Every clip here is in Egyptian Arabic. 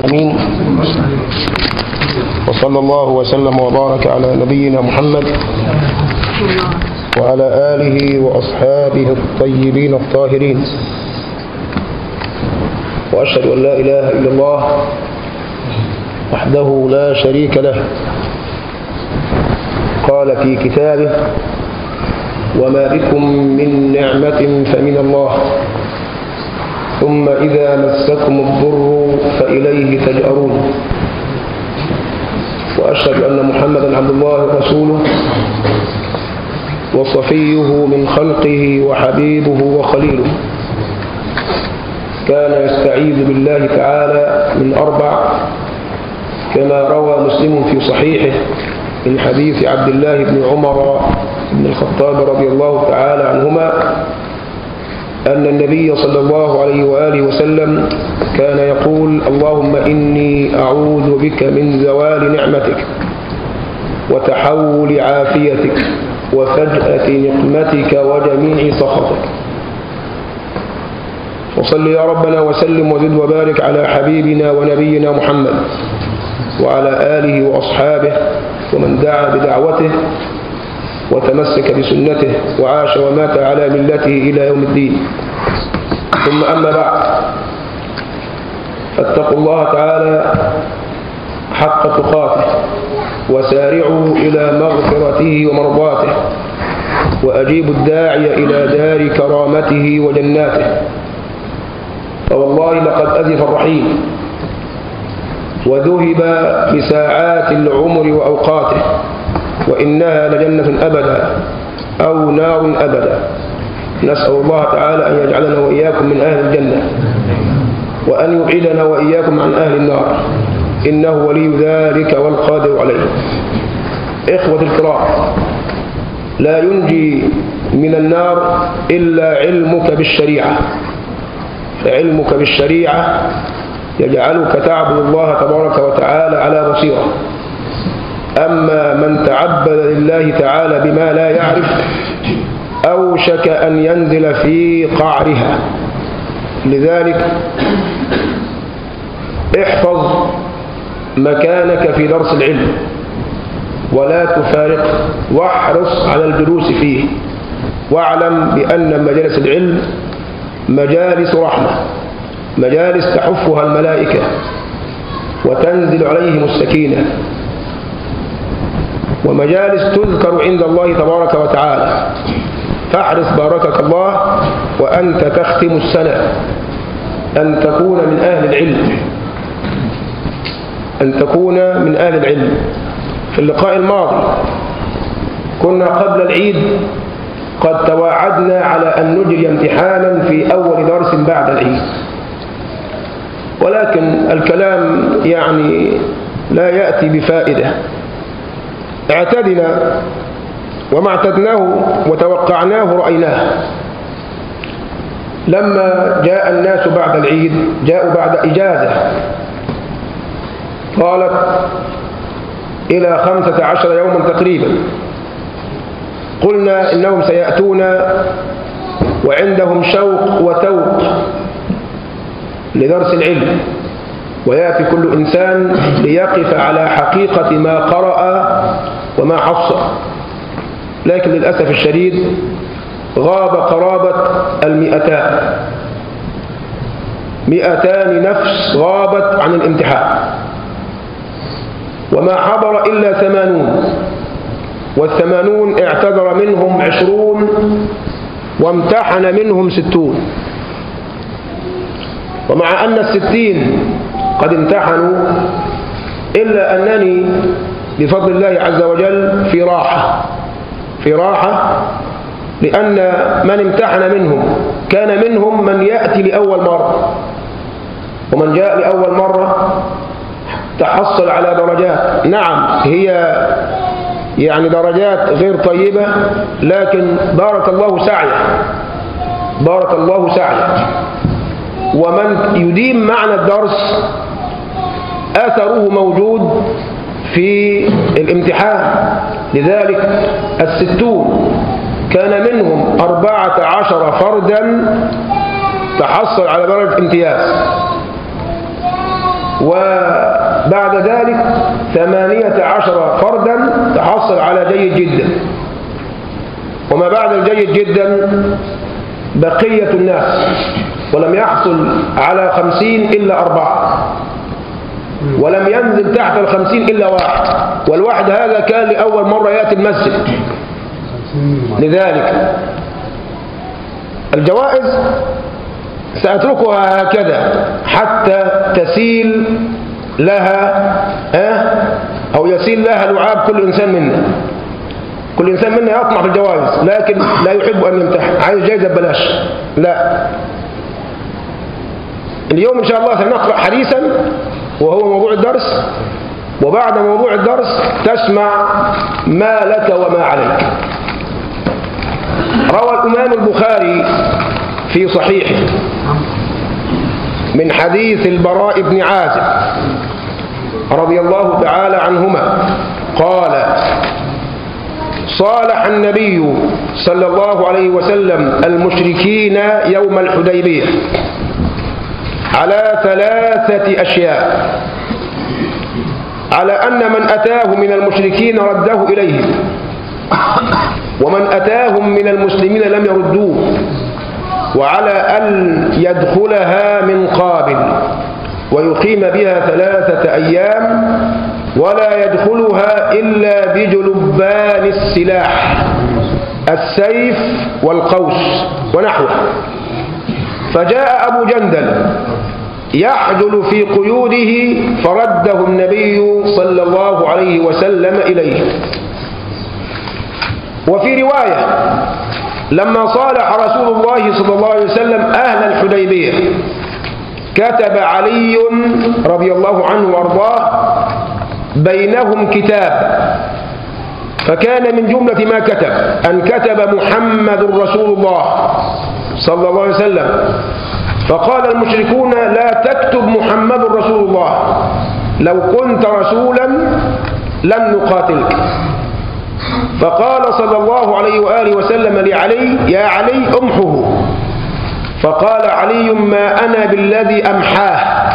العالمين وصلى الله وسلم وبارك على نبينا محمد وعلى آله وأصحابه الطيبين الطاهرين وأشهد أن لا إله إلا الله وحده لا شريك له قال في كتابه وما بكم من نعمة فمن الله ثم إذا مسكم الضر فإليه تجأرون وأشهد أن محمدا عبد الله ورسوله وصفيه من خلقه وحبيبه وخليله كان يستعيذ بالله تعالى من أربع كما روى مسلم في صحيحه من حديث عبد الله بن عمر بن الخطاب رضي الله تعالى عنهما أن النبي صلى الله عليه وآله وسلم كان يقول اللهم إني أعوذ بك من زوال نعمتك وتحول عافيتك وفجأة نقمتك وجميع سخطك وصل يا ربنا وسلم وزد وبارك على حبيبنا ونبينا محمد وعلى آله وأصحابه ومن دعا بدعوته وتمسك بسنته وعاش ومات على ملته إلى يوم الدين ثم أما بعد فاتقوا الله تعالى حق تقاته وسارعوا إلى مغفرته ومرضاته وأجيبوا الداعي إلى دار كرامته وجناته فوالله لقد أزف الرحيم وذهب بساعات العمر وأوقاته وإنها لجنة أبدا أو نار أبدا نسأل الله تعالى أن يجعلنا وإياكم من أهل الجنة وأن يبعدنا وإياكم عن أهل النار إنه ولي ذلك والقادر عليه إخوة الكرام لا ينجي من النار إلا علمك بالشريعة علمك بالشريعة يجعلك تعبد الله تبارك وتعالى على بصيرة أما من تعبد لله تعالى بما لا يعرف أوشك أن ينزل في قعرها لذلك احفظ مكانك في درس العلم ولا تفارقه واحرص على الجلوس فيه واعلم بأن مجالس العلم مجالس رحمة مجالس تحفها الملائكة وتنزل عليهم السكينة ومجالس تذكر عند الله تبارك وتعالى فاحرص باركك الله وأنت تختم السنة أن تكون من أهل العلم أن تكون من أهل العلم في اللقاء الماضي كنا قبل العيد قد تواعدنا على أن نجري امتحانا في أول درس بعد العيد ولكن الكلام يعني لا يأتي بفائدة اعتدنا وما اعتدناه وتوقعناه رأيناه لما جاء الناس بعد العيد جاءوا بعد إجازة قالت إلى خمسة عشر يوما تقريبا قلنا إنهم سيأتون وعندهم شوق وتوق لدرس العلم ويأتي كل إنسان ليقف على حقيقة ما قرأ وما حصل لكن للأسف الشديد غاب قرابة المئتان مئتان نفس غابت عن الامتحان وما حضر إلا ثمانون والثمانون اعتذر منهم عشرون وامتحن منهم ستون ومع أن الستين قد امتحنوا إلا أنني بفضل الله عز وجل في راحة في راحة لأن من امتحن منهم كان منهم من يأتي لأول مرة ومن جاء لأول مرة تحصل على درجات نعم هي يعني درجات غير طيبة لكن بارك الله سعيه بارك الله سعيه ومن يديم معنى الدرس أثره موجود في الامتحان لذلك الستون كان منهم أربعة عشر فردا تحصل على درجة امتياز وبعد ذلك ثمانية عشر فردا تحصل على جيد جدا وما بعد الجيد جدا بقية الناس ولم يحصل على خمسين إلا أربعة ولم ينزل تحت الخمسين إلا واحد والواحد هذا كان لأول مرة يأتي المسجد لذلك الجوائز سأتركها هكذا حتى تسيل لها أو يسيل لها لعاب كل إنسان منا كل إنسان منا يطمع في الجوائز لكن لا يحب أن يمتحن عايز جايزة ببلاش لا اليوم إن شاء الله سنقرأ حديثا وهو موضوع الدرس وبعد موضوع الدرس تسمع ما لك وما عليك روى الإمام البخاري في صحيحه من حديث البراء بن عازب رضي الله تعالى عنهما قال صالح النبي صلى الله عليه وسلم المشركين يوم الحديبية على ثلاثة أشياء على أن من أتاه من المشركين رده إليهم ومن أتاهم من المسلمين لم يردوه وعلى أن يدخلها من قابل ويقيم بها ثلاثة أيام ولا يدخلها إلا بجلبان السلاح السيف والقوس ونحوه فجاء أبو جندل يحجل في قيوده فرده النبي صلى الله عليه وسلم إليه وفي رواية لما صالح رسول الله صلى الله عليه وسلم أهل الحديبية كتب علي رضي الله عنه وارضاه بينهم كتاب فكان من جملة ما كتب أن كتب محمد رسول الله صلى الله عليه وسلم فقال المشركون لا تكتب محمد رسول الله لو كنت رسولا لم نقاتلك فقال صلى الله عليه وآله وسلم لعلي يا علي أمحه فقال علي ما أنا بالذي أمحاه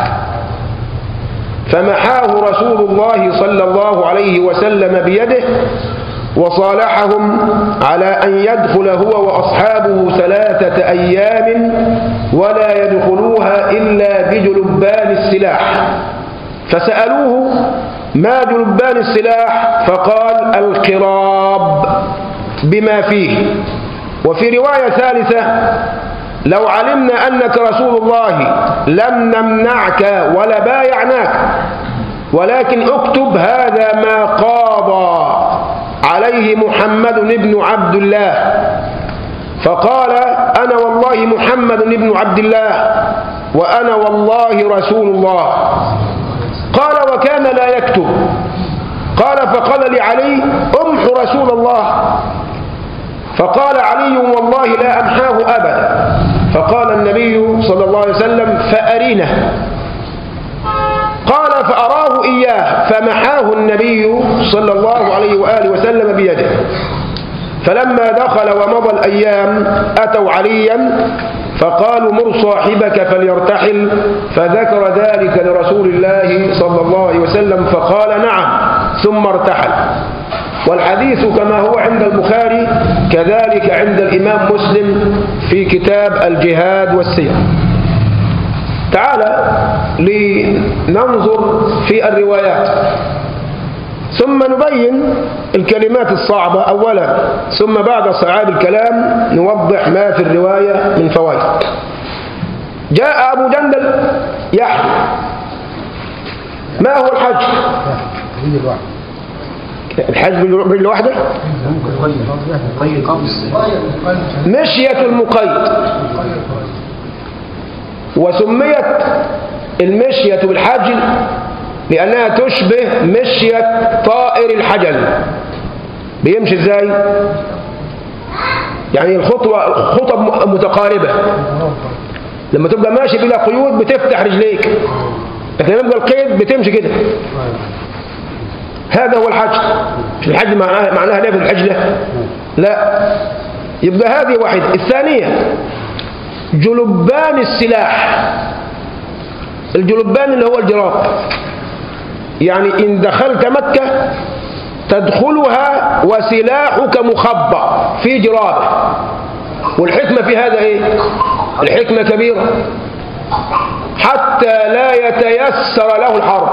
فمحاه رسول الله صلى الله عليه وسلم بيده وصالحهم على أن يدخل هو وأصحابه ثلاثة أيام ولا يدخلوها إلا بجلبان السلاح فسألوه ما جلبان السلاح فقال القراب بما فيه وفي رواية ثالثة لو علمنا أنك رسول الله لم نمنعك ولا بايعناك ولكن اكتب هذا ما قاضى عليه محمد بن عبد الله فقال أنا والله محمد بن عبد الله وأنا والله رسول الله قال وكان لا يكتب قال فقال لعلي امح رسول الله فقال علي والله لا أمحاه أبدا فقال النبي صلى الله عليه وسلم فأرينه قال فأراه إياه فمحاه النبي صلى الله عليه وآله وسلم بيده فلما دخل ومضى الأيام أتوا عليا فقالوا مر صاحبك فليرتحل فذكر ذلك لرسول الله صلى الله عليه وسلم فقال نعم ثم ارتحل والحديث كما هو عند البخاري كذلك عند الإمام مسلم في كتاب الجهاد والسير تعالى لننظر في الروايات ثم نبين الكلمات الصعبة أولا ثم بعد صعاب الكلام نوضح ما في الرواية من فوائد جاء أبو جندل يحج ما هو الحج الحج بالرجل واحدة مشية المقيد وسميت المشية بالحج لأنها تشبه مشية طائر الحجل بيمشي ازاي يعني الخطوة خطب متقاربة لما تبقى ماشي بلا قيود بتفتح رجليك لكن لما يبقى القيد بتمشي كده هذا هو الحج مش الحج معناها معناها ليه في الحج له لا يبقى هذه واحدة الثانية جلبان السلاح الجلبان اللي هو الجراب يعني إن دخلت مكة تدخلها وسلاحك مخبأ في جرابه والحكمة في هذا إيه الحكمة كبيرة حتى لا يتيسر له الحرب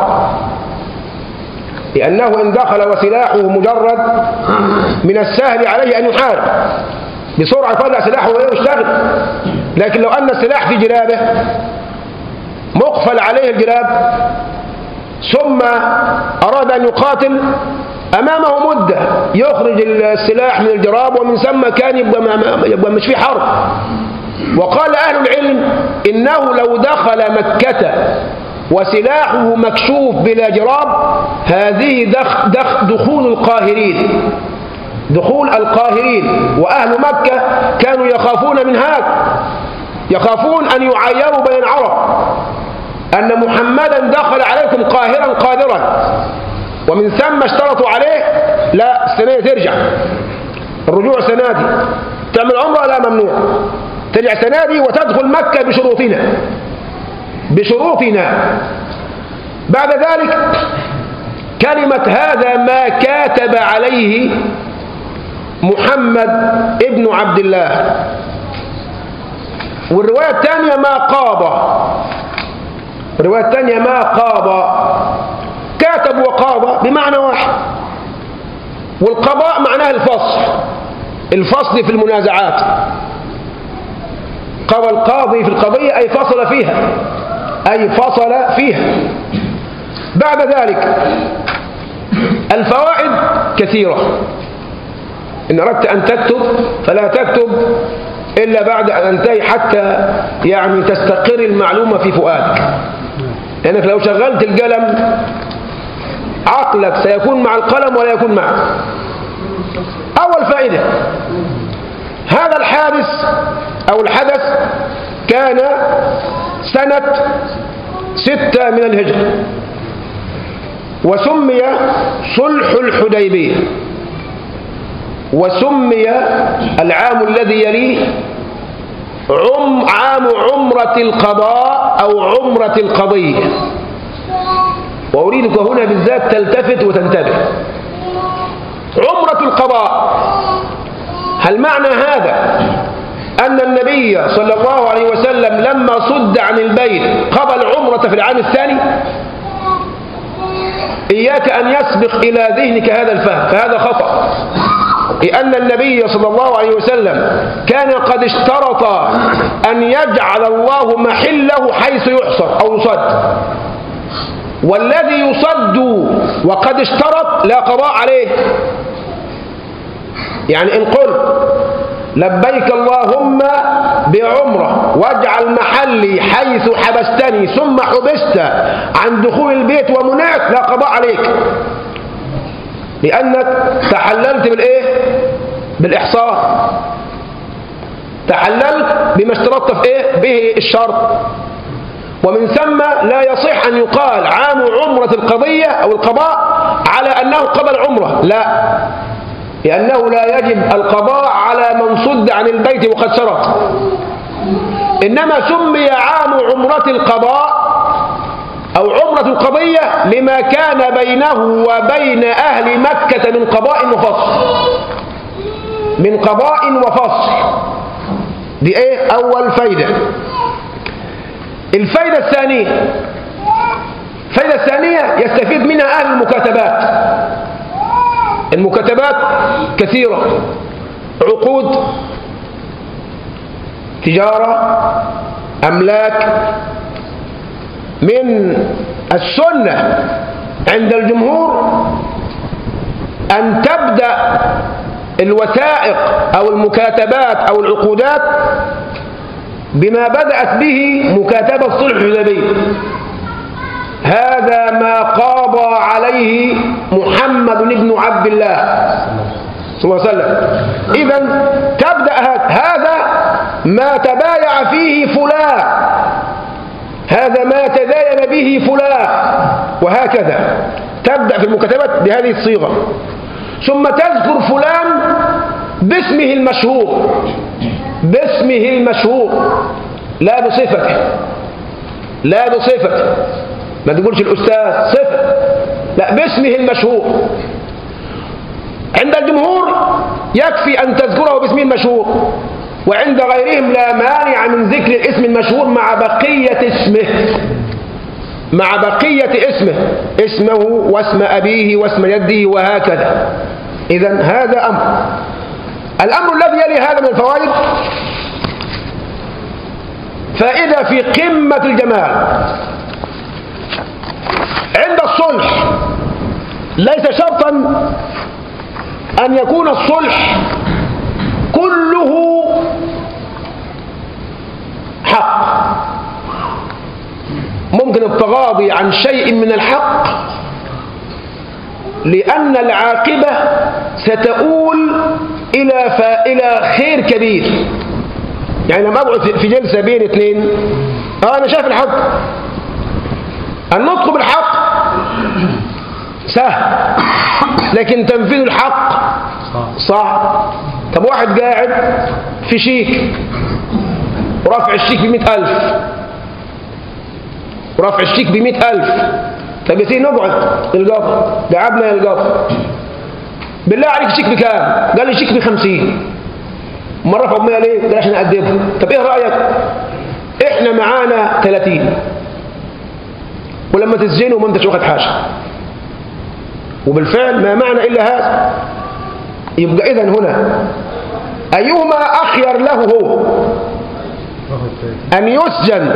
لأنه إن دخل وسلاحه مجرد من السهل عليه أن يحارب بسرعة يطلع سلاحه ويشتغل لكن لو أن السلاح في جرابه مقفل عليه الجراب ثم أراد أن يقاتل أمامه مدة يخرج السلاح من الجراب ومن ثم كان يبقى, يبقى مش في حرب وقال أهل العلم إنه لو دخل مكة وسلاحه مكشوف بلا جراب هذه دخ دخ دخول القاهرين دخول القاهرين وأهل مكة كانوا يخافون من هذا يخافون أن يعيروا بين العرب أن محمدا دخل عليكم قاهرا قادرا ومن ثم اشترطوا عليه لا السنة ترجع الرجوع سنة دي تعمل عمره لا ممنوع ترجع سنة دي وتدخل مكة بشروطنا بشروطنا بعد ذلك كلمة هذا ما كاتب عليه محمد ابن عبد الله والرواية الثانية ما قاضى الرواية الثانية ما قاضى كاتب وقاضى بمعنى واحد والقضاء معناه الفصل الفصل في المنازعات قضى القاضي في القضية أي فصل فيها أي فصل فيها بعد ذلك الفوائد كثيرة إن أردت أن تكتب فلا تكتب إلا بعد أن انتهي حتى يعني تستقر المعلومة في فؤادك لأنك لو شغلت القلم عقلك سيكون مع القلم ولا يكون معك أول فائدة هذا الحادث أو الحدث كان سنة ستة من الهجرة وسمي صلح الحديبية وسمي العام الذي يليه عم عام عمرة القضاء أو عمرة القضية وأريدك هنا بالذات تلتفت وتنتبه عمرة القضاء هل معنى هذا أن النبي صلى الله عليه وسلم لما صد عن البيت قضى العمرة في العام الثاني إياك أن يسبق إلى ذهنك هذا الفهم فهذا خطأ لأن النبي صلى الله عليه وسلم كان قد اشترط أن يجعل الله محله حيث يحصر أو يصد والذي يصد وقد اشترط لا قضاء عليه يعني إن قلت لبيك اللهم بعمرة واجعل محلي حيث حبستني ثم حبست عن دخول البيت ومنعت لا قضاء عليك لأنك تحللت بالإيه؟ بالإحصار تحللت بما اشترطت في إيه؟ به الشرط ومن ثم لا يصح أن يقال عام عمرة القضية أو القضاء على أنه قبل عمرة لا لأنه لا يجب القضاء على من صد عن البيت وقد شرط إنما سمي عام عمرة القضاء أو عمرة القضية لما كان بينه وبين أهل مكة من قضاء وفصل من قضاء وفصل دي ايه أول فايدة الفايدة الثانية الفايدة الثانية يستفيد منها أهل المكاتبات المكاتبات كثيرة عقود تجارة أملاك من السنة عند الجمهور أن تبدأ الوثائق أو المكاتبات أو العقودات بما بدأت به مكاتبة صلح الحديبية هذا ما قاضى عليه محمد بن عبد الله صلى الله عليه وسلم إذا تبدأ هذا ما تبايع فيه فلان هذا ما تداين به فلان وهكذا تبدأ في المكاتبات بهذه الصيغة ثم تذكر فلان باسمه المشهور باسمه المشهور لا بصفته لا بصفة ما تقولش الأستاذ صفة لا باسمه المشهور عند الجمهور يكفي أن تذكره باسمه المشهور وعند غيرهم لا مانع من ذكر الاسم المشهور مع بقية اسمه مع بقية اسمه اسمه واسم أبيه واسم يده وهكذا إذا هذا أمر الأمر الذي يلي هذا من الفوائد فائدة في قمة الجمال عند الصلح ليس شرطا أن يكون الصلح كله حق ممكن التغاضي عن شيء من الحق لأن العاقبة ستؤول إلى إلى خير كبير يعني لما أقعد في جلسة بين اثنين آه أنا شايف الحق النطق بالحق سهل لكن تنفيذ الحق صعب طب واحد قاعد في شيك ورافع الشيك بمئة ألف ورافع الشيك بمئة ألف طب يا سيدي نقعد القبر قعدنا القبر بالله عليك الشيك بكام قال لي الشيك بخمسين مرة رفعوا بمية ليه قال عشان أقدمه طب ايه رأيك احنا معانا 30 ولما تسجنوا ما انتش واخد حاجة وبالفعل ما معنى إلا هذا يبقى إذا هنا أيهما أخير له هو أن يسجن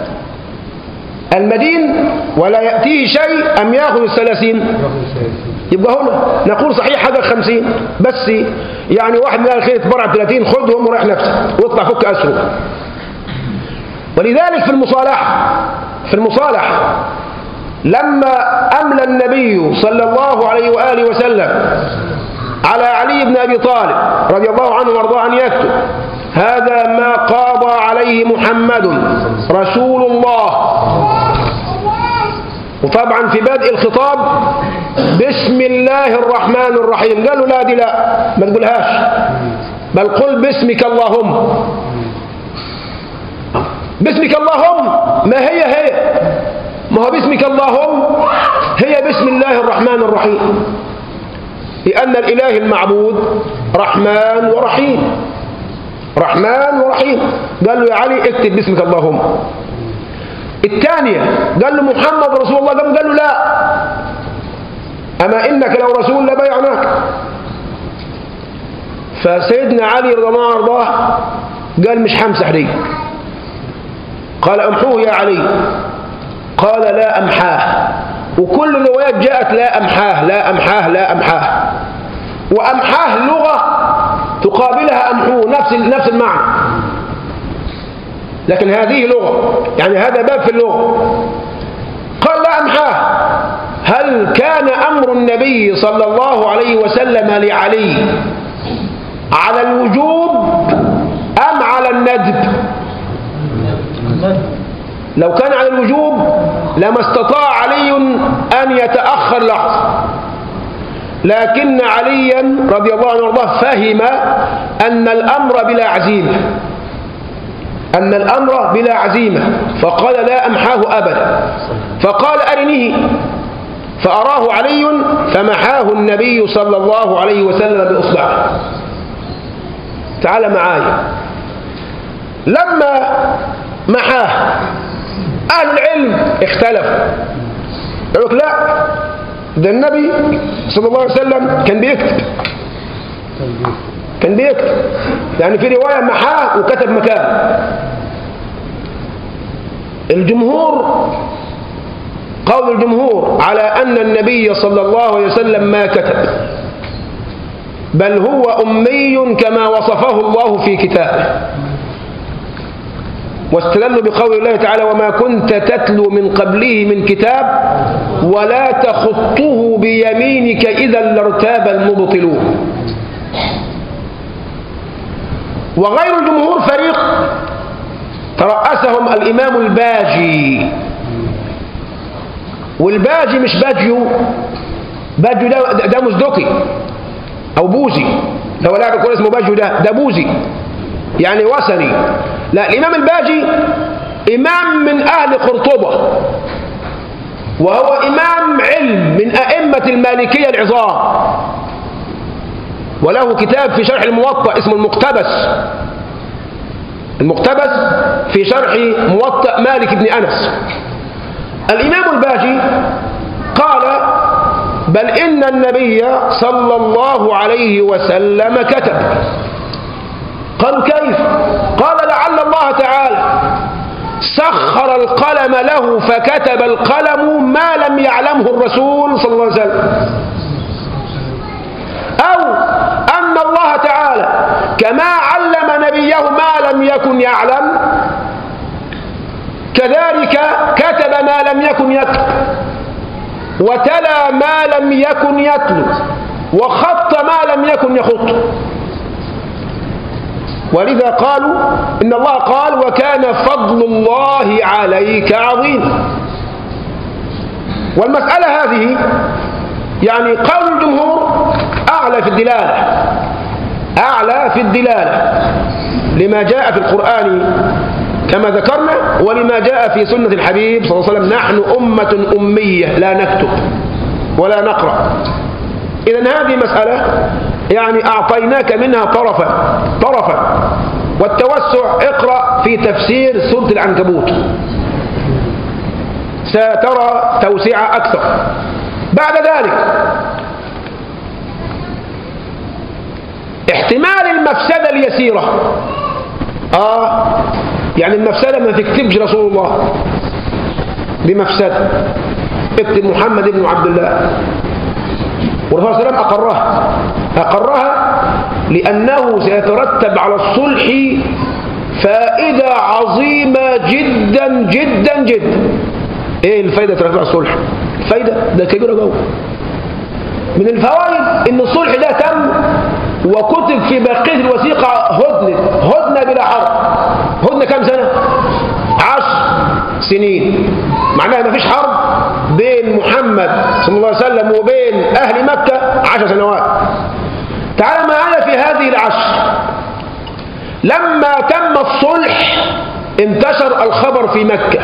المدين ولا يأتيه شيء أم يأخذ الثلاثين يبقى هنا نقول صحيح هذا الخمسين بس يعني واحد من الخير يتبرع 30 خذهم وريح نفسك واطلع فك أسره ولذلك في المصالحة في المصالحة لما أملى النبي صلى الله عليه وآله وسلم على علي بن أبي طالب رضي الله عنه وارضاه أن يكتب هذا ما قاضى عليه محمد رسول الله وطبعا في بدء الخطاب بسم الله الرحمن الرحيم قالوا لا دي لا ما تقولهاش بل قل باسمك اللهم باسمك اللهم ما هي هي ما هو باسمك اللهم هي بسم الله الرحمن الرحيم لأن الإله المعبود رحمن ورحيم رحمن ورحيم قال له يا علي اكتب باسمك اللهم الثانية قال له محمد رسول الله قال له لا أما إنك لو رسول لبيعناك فسيدنا علي رضي الله عنه وارضاه قال مش همسح دي قال امحوه يا علي قال لا أمحاه وكل الروايات جاءت لا أمحاه لا أمحاه لا أمحاه وأمحاه لغة تقابلها أمحوه نفس نفس المعنى لكن هذه لغة يعني هذا باب في اللغة قال لا أمحاه هل كان أمر النبي صلى الله عليه وسلم لعلي على الوجوب أم على الندب لو كان على الوجوب لما استطاع علي أن يتأخر لحظة لكن عليا رضي الله عنه وارضاه فهم أن الأمر بلا عزيمة أن الأمر بلا عزيمة فقال لا أمحاه أبدا فقال أرنيه فأراه علي فمحاه النبي صلى الله عليه وسلم بإصبعه تعال معايا لما محاه أهل العلم اختلفوا يقول لك لا ده النبي صلى الله عليه وسلم كان بيكتب كان بيكتب يعني في رواية محاه وكتب مكان الجمهور قول الجمهور على أن النبي صلى الله عليه وسلم ما كتب بل هو أمي كما وصفه الله في كتابه واستدلوا بقول الله تعالى وما كنت تتلو من قبله من كتاب ولا تخطه بيمينك إذا لارتاب المبطلون وغير الجمهور فريق ترأسهم الإمام الباجي والباجي مش باجيو باجيو ده, ده مزدكي أو بوزي لو لاعب كورة اسمه باجيو ده ده بوزي يعني وثني لا الإمام الباجي إمام من أهل قرطبة وهو إمام علم من أئمة المالكية العظام وله كتاب في شرح الموطأ اسمه المقتبس المقتبس في شرح موطأ مالك بن أنس الإمام الباجي قال بل إن النبي صلى الله عليه وسلم كتب قالوا كيف قال لعل الله تعالى سخر القلم له فكتب القلم ما لم يعلمه الرسول صلى الله عليه وسلم أو أن الله تعالى كما علم نبيه ما لم يكن يعلم كذلك كتب ما لم يكن يكتب وتلا ما لم يكن يتلو وخط ما لم يكن يخط ولذا قالوا إن الله قال وكان فضل الله عليك عظيما والمسألة هذه يعني قول الجمهور أعلى في الدلالة أعلى في الدلالة لما جاء في القرآن كما ذكرنا ولما جاء في سنة الحبيب صلى الله عليه وسلم نحن أمة أمية لا نكتب ولا نقرأ إذا هذه مسألة يعني أعطيناك منها طرفا طرفا والتوسع اقرأ في تفسير سورة العنكبوت سترى توسعة أكثر بعد ذلك احتمال المفسدة اليسيرة آه يعني المفسدة ما تكتبش رسول الله بمفسدة اكتب محمد بن عبد الله والرسول صلى الله عليه وسلم أقرها أقرها لأنه سيترتب على الصلح فائدة عظيمة جدا جدا جدا ايه الفايدة ترتب على الصلح الفايدة ده كبيرة جوه من الفوائد ان الصلح ده تم وكتب في بقية الوثيقة هدنة هدنة بلا حرب هدنة كم سنة عشر سنين معناها ما فيش حرب بين محمد صلى الله عليه وسلم وبين أهل مكة عشر سنوات تعال معايا في هذه العشر لما تم الصلح انتشر الخبر في مكة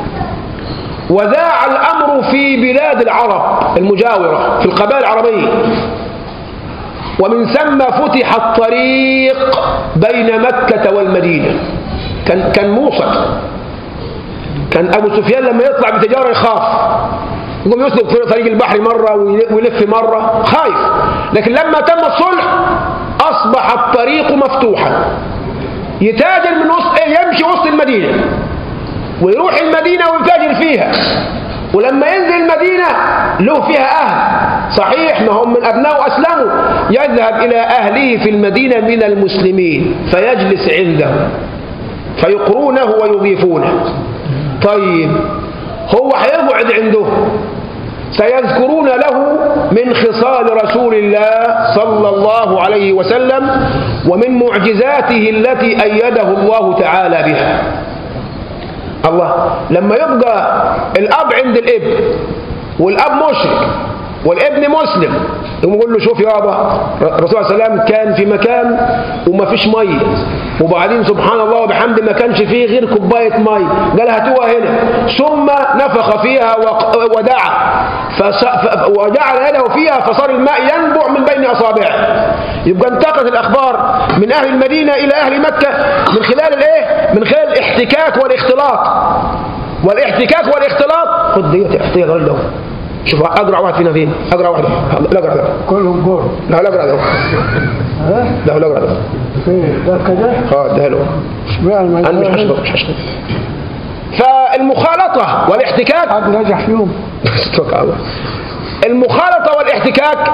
وذاع الأمر في بلاد العرب المجاورة في القبائل العربية ومن ثم فتح الطريق بين مكة والمدينة كان كان موصل كان أبو سفيان لما يطلع بتجارة يخاف يقوم يسلك في طريق البحر مرة ويلف مرة خايف لكن لما تم الصلح أصبح الطريق مفتوحا يتاجر من وسط يمشي وسط المدينة ويروح المدينة ويتاجر فيها ولما ينزل المدينة له فيها أهل صحيح ما هم من أبناء أسلموا يذهب إلى أهله في المدينة من المسلمين فيجلس عندهم فيقرونه ويضيفونه طيب هو هيقعد عنده سيذكرون له من خصال رسول الله صلى الله عليه وسلم ومن معجزاته التي أيده الله تعالى بها الله لما يبقى الأب عند الابن والأب مشرك والابن مسلم يقول له شوف يابا الرسول صلى الله عليه وسلم كان في مكان وما فيش ميه وبعدين سبحان الله وبحمد ما كانش فيه غير كوبايه ميه قال هاتوها هنا ثم نفخ فيها ودعا وجعل يده فيها فصار الماء ينبع من بين اصابعه يبقى انتقلت الاخبار من اهل المدينه الى اهل مكه من خلال الايه من خلال الاحتكاك والاختلاط والاحتكاك والاختلاط خد ديت احتياط ده شوف اقرا واحد فينا فين اقرا واحد لا اقرا ده كلهم جول لا لا اقرا ده ها لا لا اقرا ده فين ده كده اه ده له اشمعنى ما انا مش هشرب مش هشرب فالمخالطه والاحتكاك حد نجح فيهم توكل على الله المخالطه والاحتكاك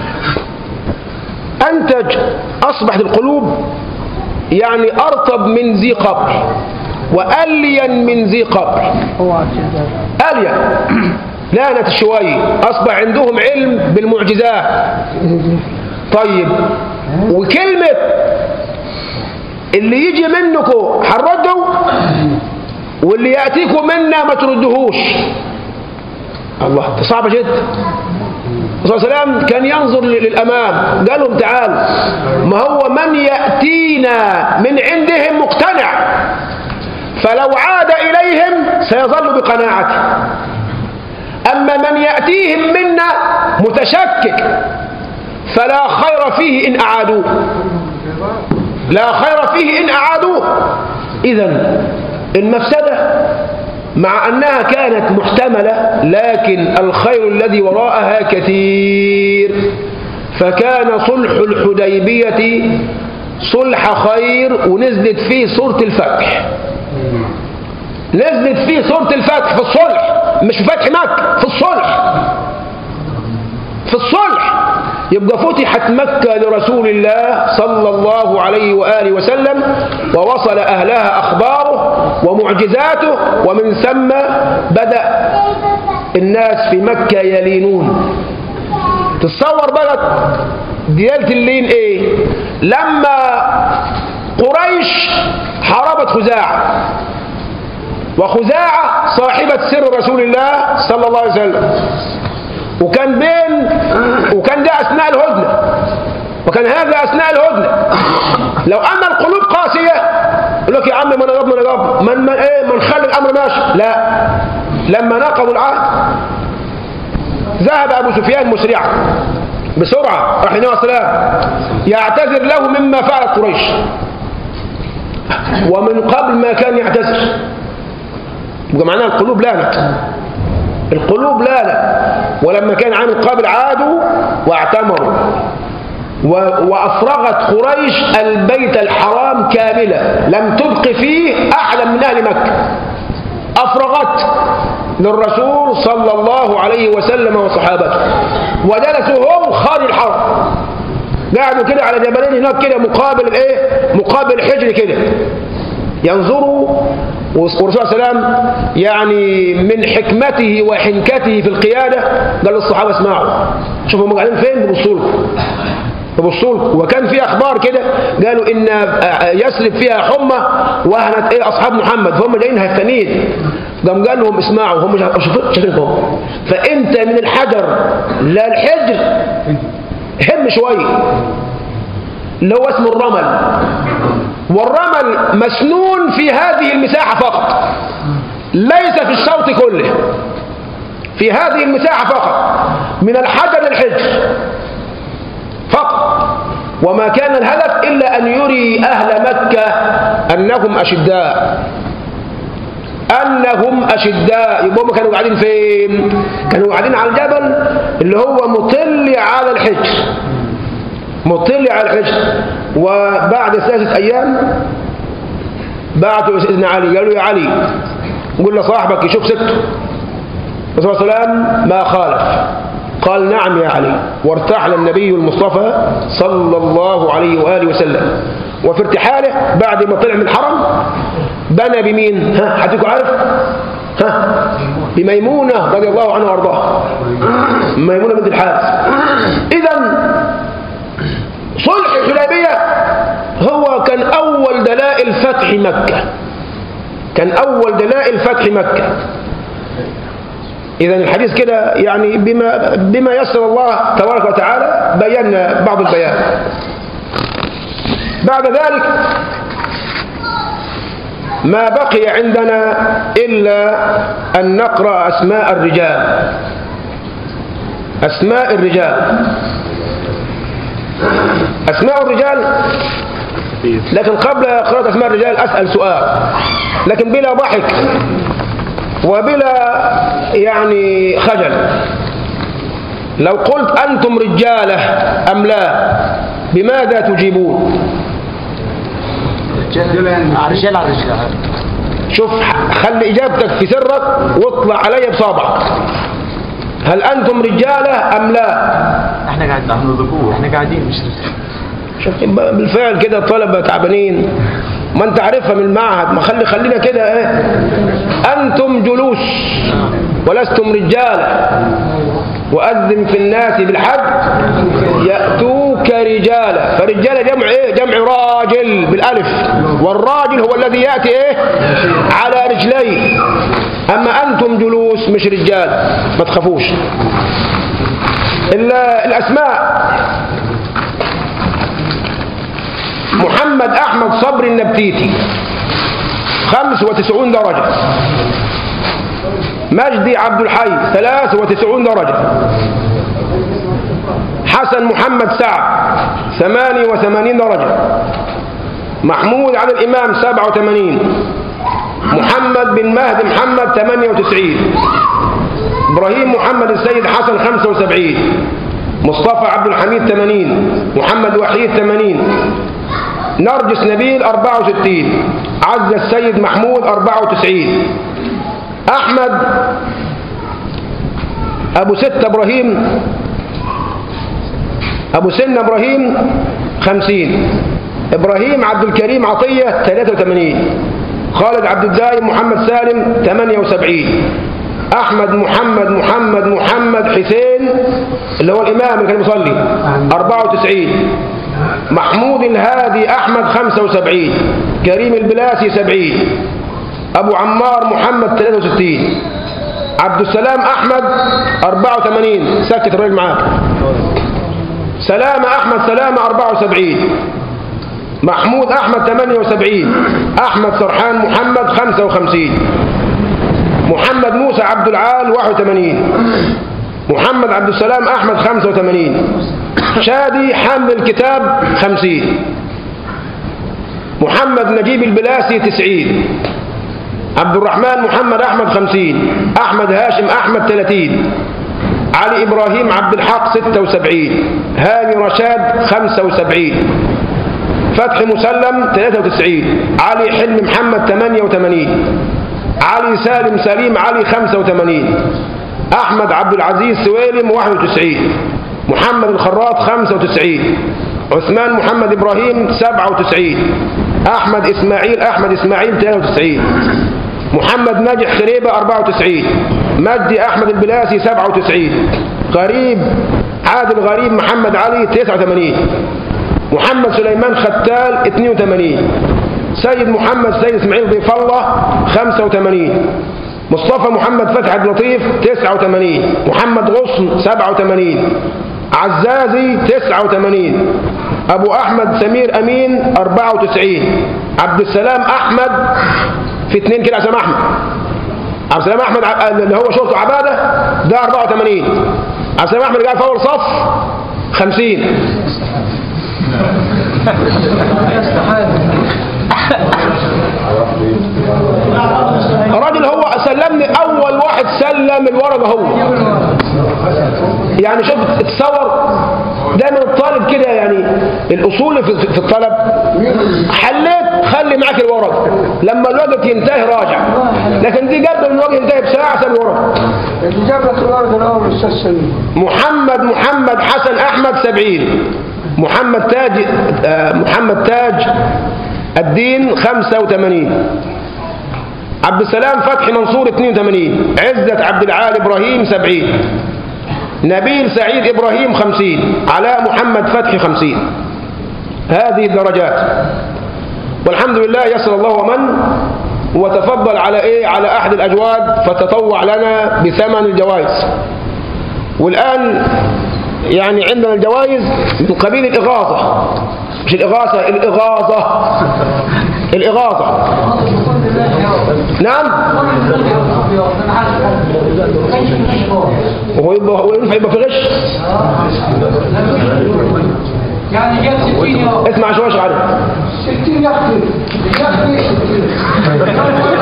انتج اصبحت القلوب يعني ارطب من ذي قبر والين من ذي قبر اوعى كده الين لانت شويه اصبح عندهم علم بالمعجزات طيب وكلمه اللي يجي منكم هنرده واللي ياتيكم منا ما تردهوش الله ده صعبه جدا الرسول صلى الله عليه وسلم كان ينظر للامام قال لهم تعالوا ما هو من ياتينا من عندهم مقتنع فلو عاد إليهم سيظل بقناعته أما من يأتيهم منا متشكك فلا خير فيه إن أعادوه لا خير فيه إن أعادوه إذا المفسدة مع أنها كانت محتملة لكن الخير الذي وراءها كثير فكان صلح الحديبية صلح خير ونزلت فيه سورة الفتح نزلت فيه سورة الفتح في الصلح مش في فتح مكة في الصلح في الصلح يبقى فتحت مكة لرسول الله صلى الله عليه وآله وسلم ووصل أهلها أخباره ومعجزاته ومن ثم بدأ الناس في مكة يلينون تتصور بقى ديالة اللين ايه لما قريش حاربت خزاعة وخزاعة صاحبة سر رسول الله صلى الله عليه وسلم وكان بين وكان ده أثناء الهدنة وكان هذا أثناء الهدنة لو أن القلوب قاسية يقول لك يا عم ما نقب ما نقب من من ايه من خلي الأمر ماشي لا لما نقضوا العهد ذهب أبو سفيان مسرعا بسرعة رحمه الله السلام يعتذر له مما فعلت قريش ومن قبل ما كان يعتذر يبقى معناها القلوب لانت القلوب لانت ولما كان عام قابل عادوا واعتمروا وأفرغت قريش البيت الحرام كاملا لم تبق فيه أحدا من أهل مكة أفرغت للرسول صلى الله عليه وسلم وصحابته وجلسوا هم خارج الحرم قعدوا كده على جبلين هناك كده مقابل الايه مقابل الحجر كده ينظروا والرسول صلى الله عليه وسلم يعني من حكمته وحنكته في القيادة قال للصحابة اسمعوا شوفوا هم قاعدين فين بيبصوا لكم بيبصوا لكم وكان في اخبار كده قالوا ان يسلب فيها حمى وهنت ايه اصحاب محمد فهم جايين هفانين قام قال لهم اسمعوا هم شايفينكم فانت من الحجر لا الحجر هم شويه اللي هو اسمه الرمل والرمل مسنون في هذه المساحة فقط ليس في الشوط كله في هذه المساحة فقط من الحجر للحجر فقط وما كان الهدف إلا أن يري أهل مكة أنهم أشداء أنهم أشداء يبقى هم كانوا قاعدين فين كانوا قاعدين على الجبل اللي هو مطل على الحجر مطل على الحجر وبعد ثلاثة أيام بعثوا سيدنا علي قالوا يا علي قل لصاحبك يشوف سته الرسول صلى الله عليه وسلم ما خالف قال نعم يا علي وارتحل النبي المصطفى صلى الله عليه وآله وسلم وفي ارتحاله بعد ما طلع من الحرم بنى بمين ها حدكم عارف ها بميمونة رضي الله عنها وارضاها ميمونة بنت الحارث إذا صلح الحديبية هو كان أول دلائل فتح مكة كان أول دلائل فتح مكة إذا الحديث كده يعني بما بما يسر الله تبارك وتعالى بينا بعض البيان بعد ذلك ما بقي عندنا إلا أن نقرأ أسماء الرجال أسماء الرجال أسماء الرجال لكن قبل قراءة أسماء الرجال أسأل سؤال لكن بلا ضحك وبلا يعني خجل لو قلت أنتم رجالة أم لا بماذا تجيبون رجال على رجال شوف خلي إجابتك في سرك واطلع علي بصابعك هل أنتم رجالة أم لا احنا قاعدين نحن ذكور احنا قاعدين مش شوف بالفعل كده الطلبة تعبانين ما انت عارفها من المعهد ما خلي خلينا كده ايه انتم جلوس ولستم رجالا وأذن في الناس بالحج يأتوك رجالا فرجالة جمع ايه جمع راجل بالالف والراجل هو الذي يأتي ايه على رجليه اما انتم جلوس مش رجال ما تخافوش الاسماء محمد أحمد صبري النبتيتي 95 درجة مجدي عبد الحي 93 درجة حسن محمد سعد 88 درجة محمود علي الإمام 87 محمد بن مهدي محمد 98 إبراهيم محمد السيد حسن 75 مصطفى عبد الحميد 80 محمد وحيد 80 نرجس نبيل 64 عز السيد محمود 94 أحمد أبو ستة إبراهيم أبو سنة إبراهيم 50 إبراهيم عبد الكريم عطية 83 خالد عبد الدايم محمد سالم 78 أحمد محمد محمد محمد حسين اللي هو الإمام اللي كان بيصلي 94 محمود الهادي أحمد 75 كريم البلاسي 70 أبو عمار محمد 63 عبد السلام أحمد 84 سكت الراجل معاك سلامة أحمد سلامة 74 محمود أحمد 78 أحمد سرحان محمد 55 محمد موسى عبد العال 81 محمد عبد السلام أحمد 85 شادي حامل الكتاب 50 محمد نجيب البلاسي 90 عبد الرحمن محمد أحمد 50 أحمد هاشم أحمد 30 علي إبراهيم عبد الحق 76 هاني رشاد 75 فتحي مسلم 93 علي حلم محمد 88 علي سالم سليم علي 85 أحمد عبد العزيز سويلم 91 محمد الخراط 95 عثمان محمد إبراهيم 97 أحمد إسماعيل أحمد إسماعيل 93 محمد ناجح خريبة 94 مجدي أحمد البلاسي 97 غريب عادل غريب محمد علي 89 محمد سليمان ختال 82 سيد محمد سيد اسماعيل ضيف الله 85 مصطفى محمد فتحي عبد اللطيف 89 محمد غصن 87 عزازي 89 أبو أحمد سمير أمين 94 عبد السلام أحمد في اثنين كده عبد السلام أحمد عبد السلام أحمد ع- اللي هو شرطه عبادة ده 84 عبد السلام أحمد اللي قاعد في أول صف 50 الراجل هو سلمني اول واحد سلم الورقه هو يعني شوف اتصور دايما الطالب كده يعني الاصول في في الطلب حليت خلي معاك الورق لما الوقت ينتهي راجع لكن دي قبل الوقت ينتهي بساعه ساب الورق اللي جاب لك الورد الاول استاذ سليم محمد محمد حسن احمد سبعين محمد تاج آه، محمد تاج الدين خمسة وثمانين عبد السلام فتحي منصور 82 عزة عبد العال إبراهيم 70 نبيل سعيد إبراهيم 50 علاء محمد فتحي 50 هذه الدرجات والحمد لله يسر الله ومن وتفضل على إيه على أحد الأجواد فتطوع لنا بثمن الجوائز والآن يعني عندنا الجوائز من قبيل الإغاظة مش الإغاثة الإغاظة الإغاظة نعم وهو يبقى هو ينفع يبقى في غش يعني جاب 60 يوم اسمع شوية عليه 60 يخفي يخفي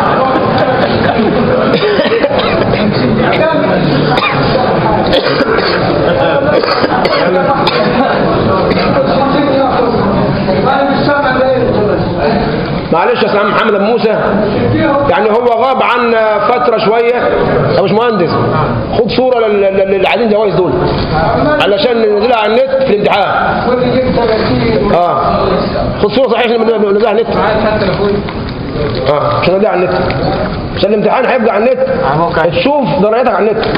معلش يا سلام محمد ابو موسى يعني هو غاب عنا فترة شوية يا مش مهندس خد صورة لل- لل- للي عايزين جوائز دول علشان ننزلها على النت في الامتحان واللي جبت 30 اه خد صورة صحيح عشان ننزلها على النت اه عشان ننزلها على النت عشان الامتحان هيبقى على النت على موقع تشوف درجاتك على النت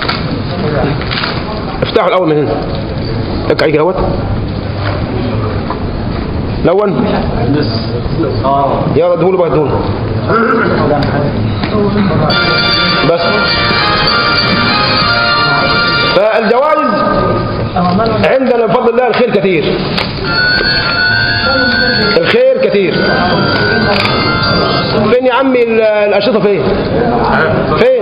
افتحوا الاول من هنا اقعد كده اهوت لون اه يلا ادهوله بقى ادهوله بس فالجوائز عندنا بفضل الله الخير كثير الخير كثير فين يا عم عمي ال- الاشرطه فين فين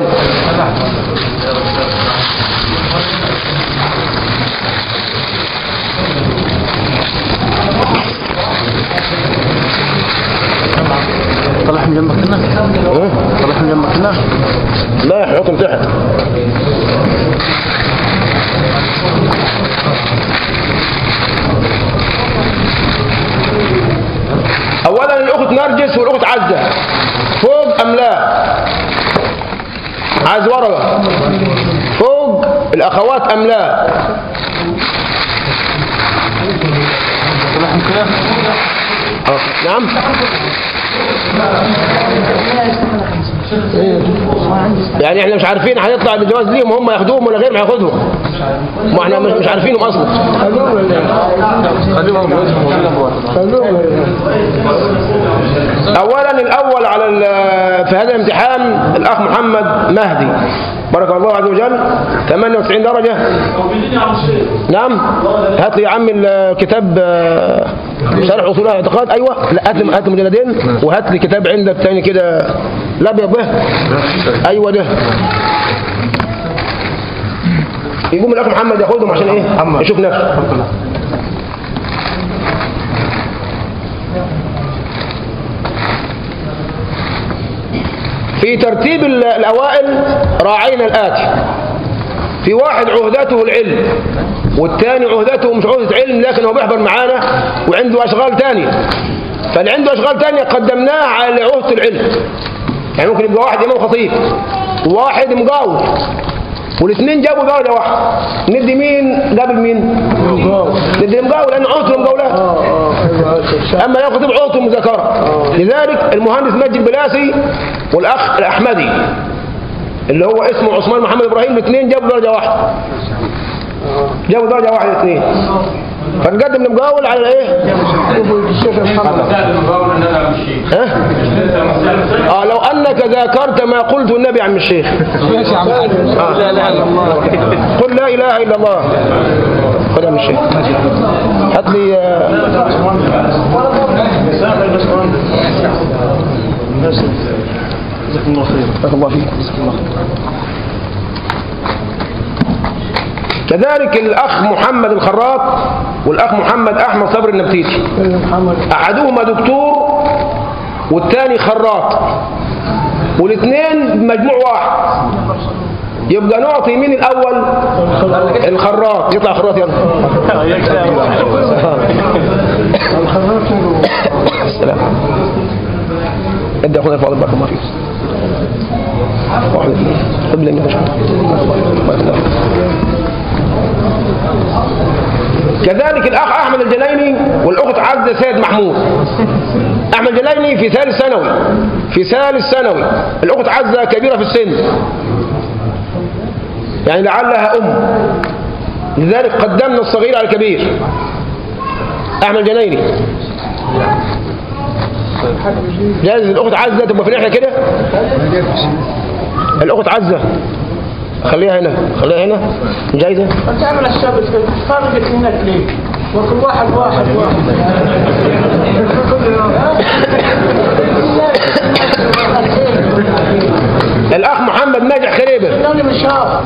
طلع من جنبك هنا ها؟ طلع من جنبك هنا لا حكم تحت اولا الاخت نرجس والاخت عزه فوق ام لا عايز ورقه فوق الاخوات ام لا طلع من كده آه. نعم يعني احنا مش عارفين هيطلع بالجواز ليهم هم ياخدوهم ولا غيرهم هياخدهم ما احنا مش مش عارفينهم اصلا خلوهم خليهم خلوهم اولا الاول على ال- في هذا الامتحان الاخ محمد مهدي بارك الله عز وجل 98 درجه نعم هات لي يا عم الكتاب آه، شرح اصول الاعتقاد ايوه لا هات لي هات لي مجلدين وهات لي كتاب عندك تاني كده لا ابيض ده ايوه ده يقوم الاخ محمد ياخدهم عشان ايه يشوف نفسه في ترتيب ال- الأوائل راعينا الآتي في واحد عهدته العلم والثاني عهدته مش عهدة علم لكن هو بيحضر معانا وعنده أشغال تانية فاللي عنده أشغال تانية قدمناه على عهدة العلم يعني ممكن يبقى واحد إمام خطيب وواحد مقاول والاثنين جابوا درجة واحدة ندي مين قبل مين؟ ندي المقاول لأن عهدته المقاولات اه اه ايوه صح أما ياخذ بعوض مذاكرة لذلك المهندس مجد البلاسي والأخ الأحمدي اللي هو اسمه عثمان محمد إبراهيم الاثنين جابوا درجة واحدة جابوا درجة واحدة الاثنين فنقدم المقاول على ايه؟ شوفوا الشيخ محمد ها؟ اه لو انك ذاكرت ما قلت النبي عم الشيخ آه. لا لا الله قل لا اله الا الله خد يا عم الشيخ هات لي آه، جزاكم الله خير بارك الله فيك كذلك الأخ محمد الخراط والأخ محمد أحمد صبر النبتيتي محمد أحدهما دكتور والثاني خراط والاثنين مجموع واحد يبقى نعطي مين الأول الخراط يطلع خراط يلا السلام ادي اخونا الفاضل بارك الله فيك واحد اثنين خذ لي منه شوي. بارك الله فيك. كذلك الأخ أحمد الجليني والأخت عزة سيد محمود أحمد الجليني في ثالث ثانوي في ثالث ثانوي الأخت عزة كبيرة في السن يعني لعلها أم لذلك قدمنا الصغير على الكبير أحمد الجليني جايز الأخت عزة تبقى في ناحية كده الأخت عزة خليها هنا خليها هنا جايزة تعمل السبت فرقت منك ليه؟ وكل واحد واحد واحد الأخ محمد ناجح خريبة لاني مش عارف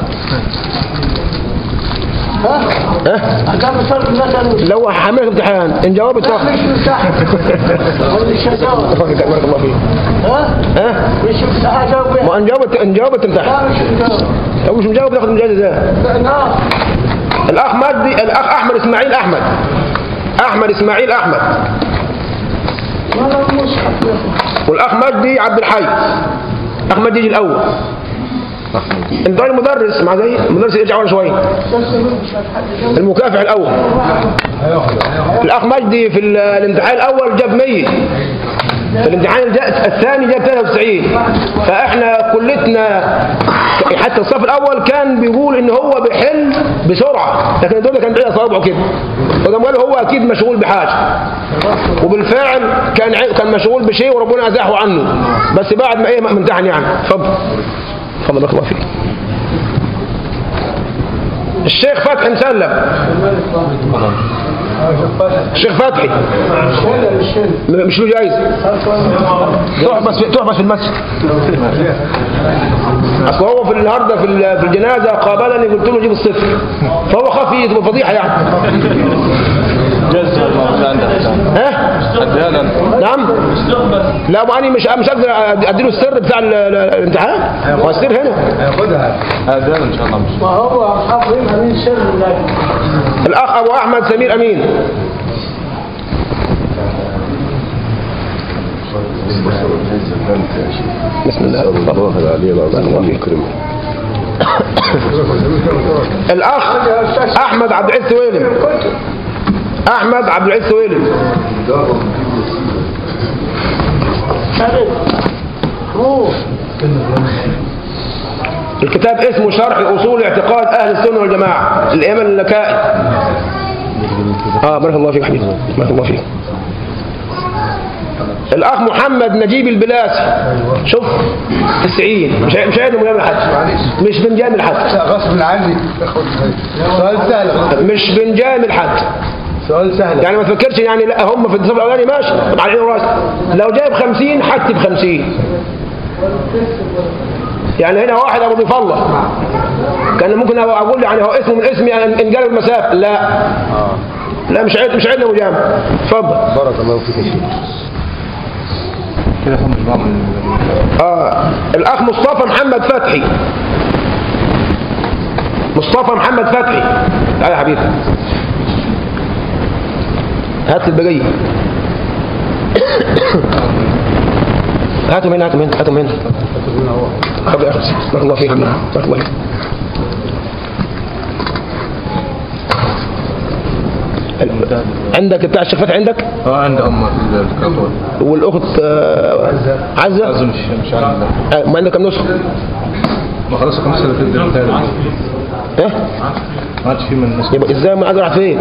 ها؟ ها أحكام الفرق مثلا لو حملت امتحان إن جاوبت لا صح مش مساحة ولا الشجاعة بارك الله فيك ها؟ ها مش مساحة جاوب ما إن جاوبت إن جاوبت تمتحن لا مش مساحة لو مش مجاوب تاخد مجاز ازاي نعم الأخ مجدي الأخ أحمد إسماعيل أحمد أحمد إسماعيل أحمد ولا المصحف يا أخي. والأخ مجدي عبد الحي أخ مجدي يجي الأول انت راجل مدرس مع زي المدرس يرجع ورا شويه بس مش هتحدد المكافح الاول الاخ مجدي في ال- الامتحان الاول جاب 100 في الامتحان الج- الثاني جاب 93 فاحنا كلتنا حتى الصف الاول كان بيقول ان هو بيحل بسرعه لكن دول كان بعيد اصابعه كده فقام قالوا هو اكيد مشغول بحاجه وبالفعل كان عي- كان مشغول بشيء وربنا ازاحه عنه بس بعد ما ايه ما امتحن يعني اتفضل اتفضل بارك الله فيك الشيخ فتحي مسلم الشيخ فتحي م- مش له جايزه تحبس في تحبس في المسجد اصل هو في النهارده في ال- في الجنازه قابلني قلت له جيب الصفر فهو خاف يجيب فضيحه يعني جزء ما عندك ها اديها لنا نعم لا ابو اني مش مش اقدر اديله السر بتاع ال- ال- الامتحان هو السر هنا اديها لنا ان شاء الله مش ما هو أصحاب أمين سر الله الاخ ابو احمد سمير امين بسم الله الله يكرمك الاخ احمد عبد العزيز سويلم احمد عبد العزيز سويلم شرف هو الكتاب اسمه شرح اصول اعتقاد اهل السنه والجماعه الامام اللكائي اه بارك الله فيك حبيبي بارك الله فيك الاخ محمد نجيب البلاسي شوف 90 مش مش عايز مجامل حد مش بنجامل حد غصب عني سؤال سهل مش بنجامل حد سؤال سهل يعني ما تفكرش يعني لا هم في الصف الاولاني ماشي طب على عيني وراسي لو جايب 50 هكتب 50 يعني هنا واحد ابو ضيف الله كان ممكن اقول يعني هو اسمه من اسمي انجاب المسافه لا لا مش عيد مش عيدنا مجامل اتفضل بارك الله فيك يا شيخ كده خمس بعض آه. الاخ مصطفى محمد فتحي مصطفى محمد فتحي تعالى يا حبيبي هات البقيه هاتهم هنا هاتهم هنا هاتهم هنا خذ يا اخي بارك الله فيك بارك الله فيك عندك بتاع الشيخ فتحي عندك اه عند ام الكرتون والاخت آه، عزه اظن مش مش عندنا آه، ما عندك كم نسخه ما خلاص كم سنه في الدرجه ايه ما عادش في من الناس يبقى ازاي ما اقدر فين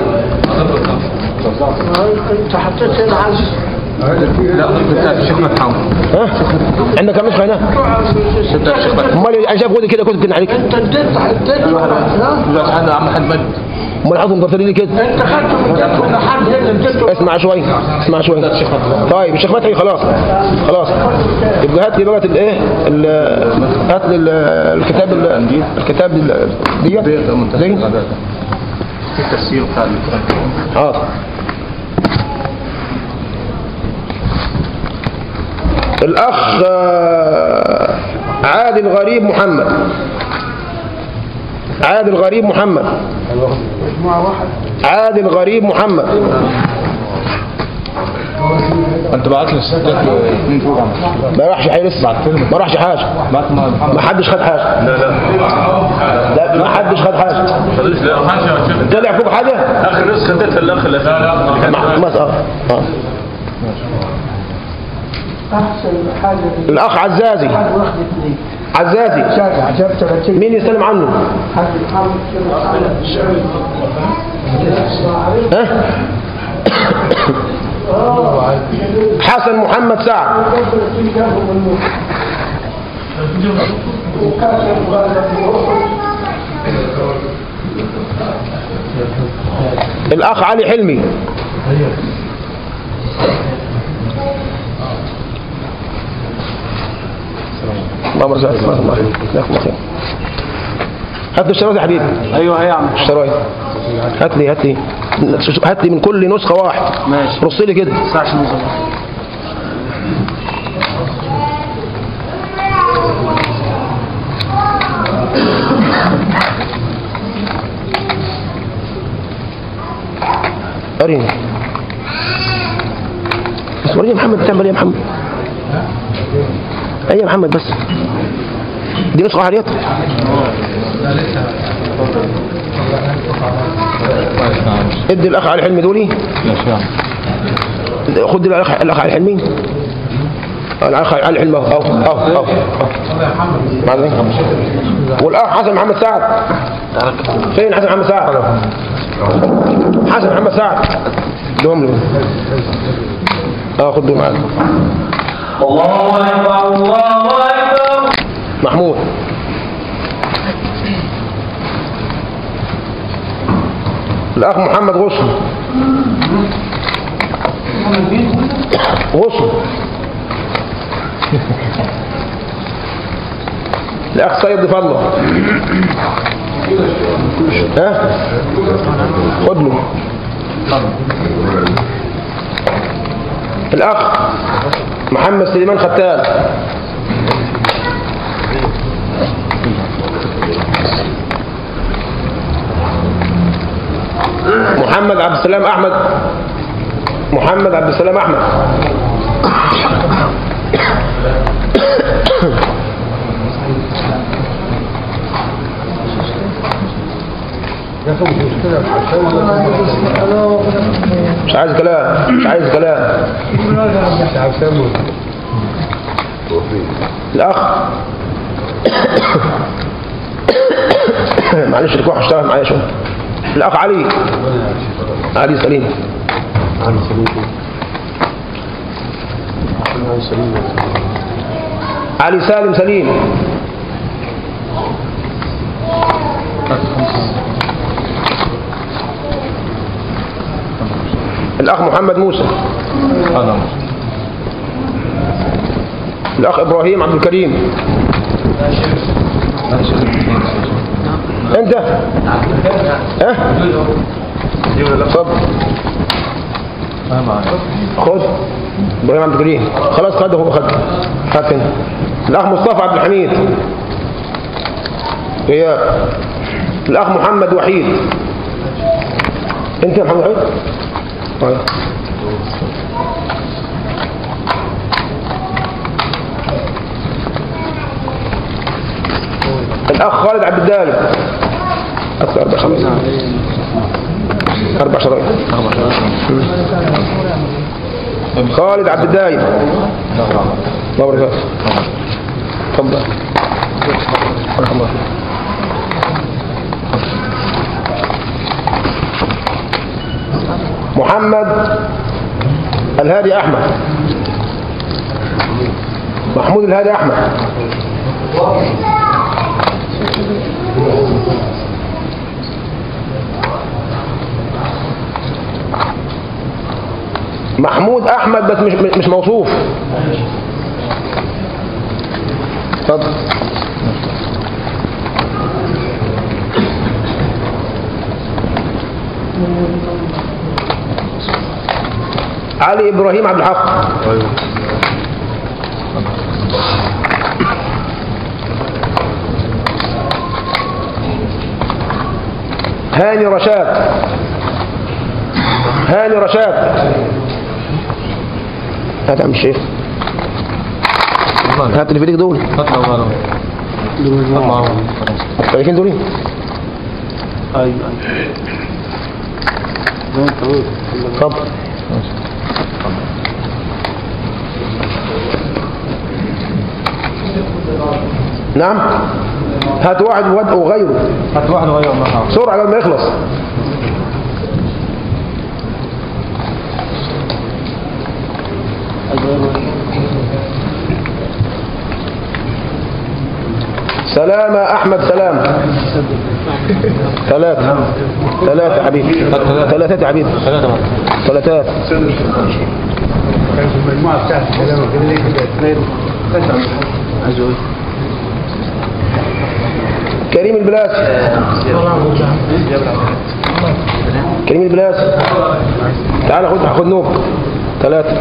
أنت حطيت هنا عز لا بتاع الشيخ محمد ها عندك كم نسخه هنا بتاع الشيخ محمد امال انا شايف خد كده كتب كده عليك أنت اديت اديت ها؟ دلوقتي حد عم حد مجد امال حاطهم مكسرين لي كده أنت خدته من جنب لحد هنا اديته اسمع شويه اسمع شويه طيب الشيخ فتحي خلاص خلاص يبقى هات لي بقى الايه ال- هات لي ال- الكتاب ال- الكتاب ال- ديت بيت منتهى دي الغداء في التفسير بتاع القران حاضر الأخ آه، عادل غريب محمد عادل غريب محمد عادل غريب محمد انت بعت لي الستات اثنين فوق عمل ما راحش حاجه لسه ما راحش حاجه بعت ما ما حدش خد حاجه لا لا لا ما حدش خد حاجه خلاص لا طلع فوق حاجه اخر نسخه اديتها الاخ اللي لا لا ما ما اه آه. أحسن حاجة في الاخ عزازي حد واخد اثنين عزازي شجع جاب 30 مين يسلم عنه حد محمد كده ها حسن محمد سعد الأخ علي حلمي اللهم صل على محمد جزاك الله خير هات لي الشرايط يا حبيبي ايوه يا عم الشرايط هات لي هات لي هات لي من كل نسخة واحد ماشي رص لي كده الساعه 10 ونص وريني بس وريني محمد بتعمل ايه يا محمد ايه يا محمد بس دي نسخة حريات ادي الاخ علي حلمي دولي ماشي يا عم خد الاخ الاخ علي حلمي الاخ علي حلمي اهو اهو اهو اهو مع ذلك. والاخ حسن محمد سعد فين حسن محمد سعد حسن محمد سعد دوم له اه خد دول معاك محمود الاخ محمد غصن غصن الأخ سيد ضيف الله ها خد له الأخ محمد سليمان ختان محمد عبد السلام أحمد محمد عبد السلام أحمد مش عايز كلام مش عايز كلام الأخ معلش الكوح اشتغل معايا شوية الأخ علي علي سليم علي سالم سليم الأخ محمد موسى هذا الأخ إبراهيم عبد الكريم أنت ها اتفضل ما معي خد إبراهيم عبد الكريم خلاص خد هو خد خد انت الأخ مصطفى عبد الحميد غياب الأخ محمد وحيد أنت يا محمد وحيد طيب الأخ خالد عبد الدالي أكثر أربع خمس أربع شرايط خالد عبد الدايم الله يبارك فيك تفضل بارك الله فيك. محمد الهادي أحمد محمود الهادي أحمد محمود أحمد بس مش مش موصوف اتفضل علي إبراهيم عبد الحق هاني رشاد هاني رشاد هات يا عم الشيخ هات اللي في ايديك دول هات لو غيره هات معه خلاص شايفين دول اتفضل نعم هات واحد واد- وغيره هات واحد وغيره ما حاول بسرعة قبل ما يخلص سلامة أحمد سلام ثلاثة ثلاثة يا حبيبي ثلاثة. ثلاثة يا حبيبي ثلاثة بقى. ثلاثات كان في المجموعة بتاعت الكلام كده ليه كده كريم البلاسي كريم البلاسي تعال خد خد نوب ثلاثة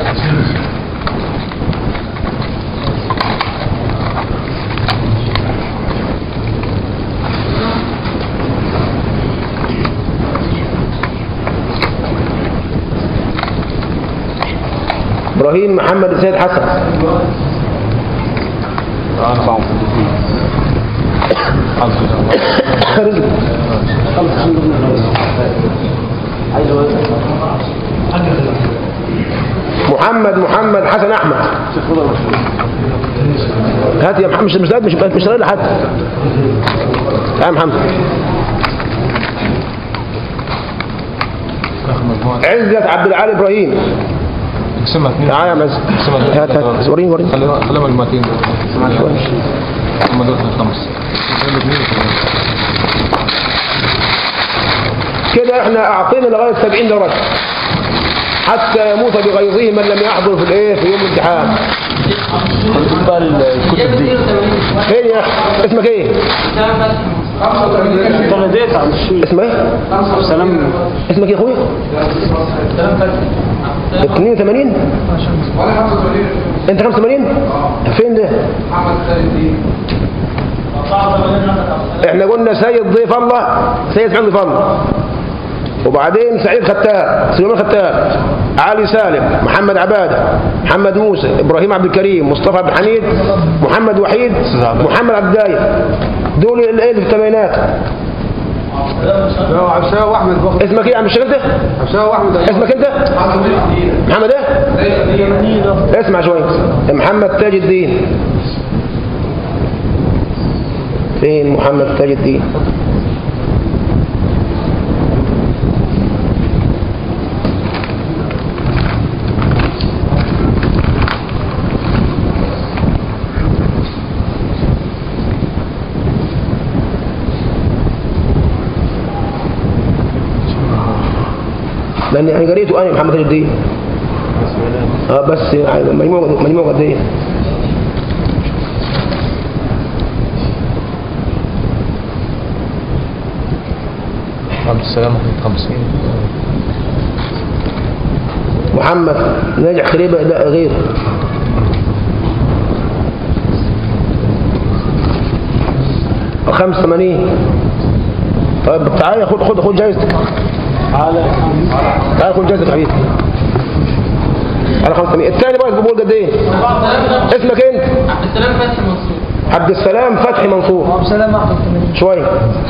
إبراهيم محمد سيد حسن أربعة خمسة رزق محمد محمد حسن احمد هات يا محمد مش مش مش مش رايح لحد يا محمد عزت عبد العال ابراهيم اقسمها اثنين تعال يا عم عزت اقسمها هات هات وريني وريني خليها خليها مجموعتين دول هم دول الخمس كده احنا اعطينا لغايه 70 درجه حتى يموت بغيظه من لم يحضر في الايه في يوم الامتحان بقى الكتب دي فين يا اخي اسمك ايه تغديت على الشيء اسمك ايه سلام اسمك ايه يا اخويا 82 انت 85 فين ده احنا قلنا سيد ضيف الله سيد عند ضيف الله وبعدين سعيد ختاب سليمان ختاب علي سالم محمد عباده محمد موسى ابراهيم عبد الكريم مصطفى عبد الحميد محمد وحيد محمد عبد الداية دول الايه اللي في الثمانينات هو عشاء واحمد باخد اسمك ايه يا عم الشيخ انت عشاء واحمد اسمك انت محمد ايه اسمع شويه محمد تاج الدين فين محمد تاج الدين لان انا قريته انا محمد تاج الدين اه بس مجموع مجموع قد ايه عبد السلام أحمد 50 محمد ناجح خريبة لا غير خمس ثمانين طيب تعالى خد خد خد جايزتك تعالى خد جايزتك يا حبيبي على خمس ثمانين الثاني بقى الجمهور قد ايه اسمك انت عبد السلام فتحي منصور عبد السلام فتحي منصور شوية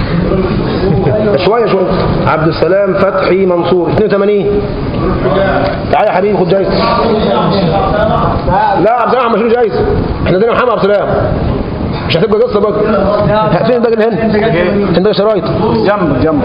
شوية شوية عبد السلام فتحي منصور 82 تعالى يا حبيبي خد جايزة لا عبد السلام مش جايزة احنا ادينا محمد عبد السلام مش هتبقى قصة بقى فين الباقي اللي هنا عندك شرايط جنب جنب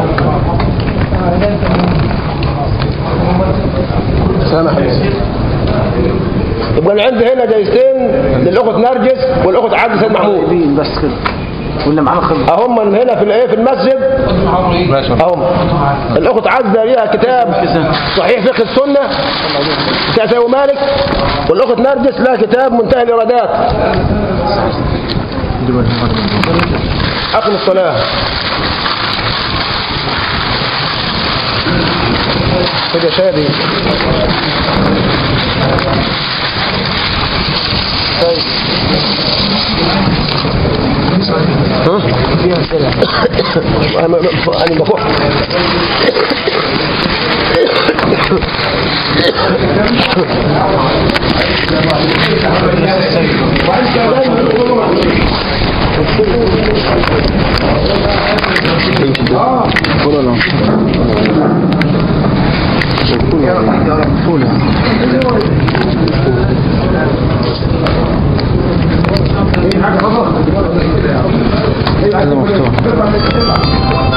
سلام يا حبيبي يبقى انا عندي هنا جايزتين للاخت نرجس والاخت عبد سيد محمود بس كده واللي معانا خلص اهم من هنا في الايه في المسجد ماشي اهم الاخت عزه ليها كتاب صحيح فقه السنه بتاع سيد مالك والاخت نرجس لها كتاب منتهى الارادات اقم الصلاه كده شادي طيب ها؟ أنا أنا بفوح هذا مفتوح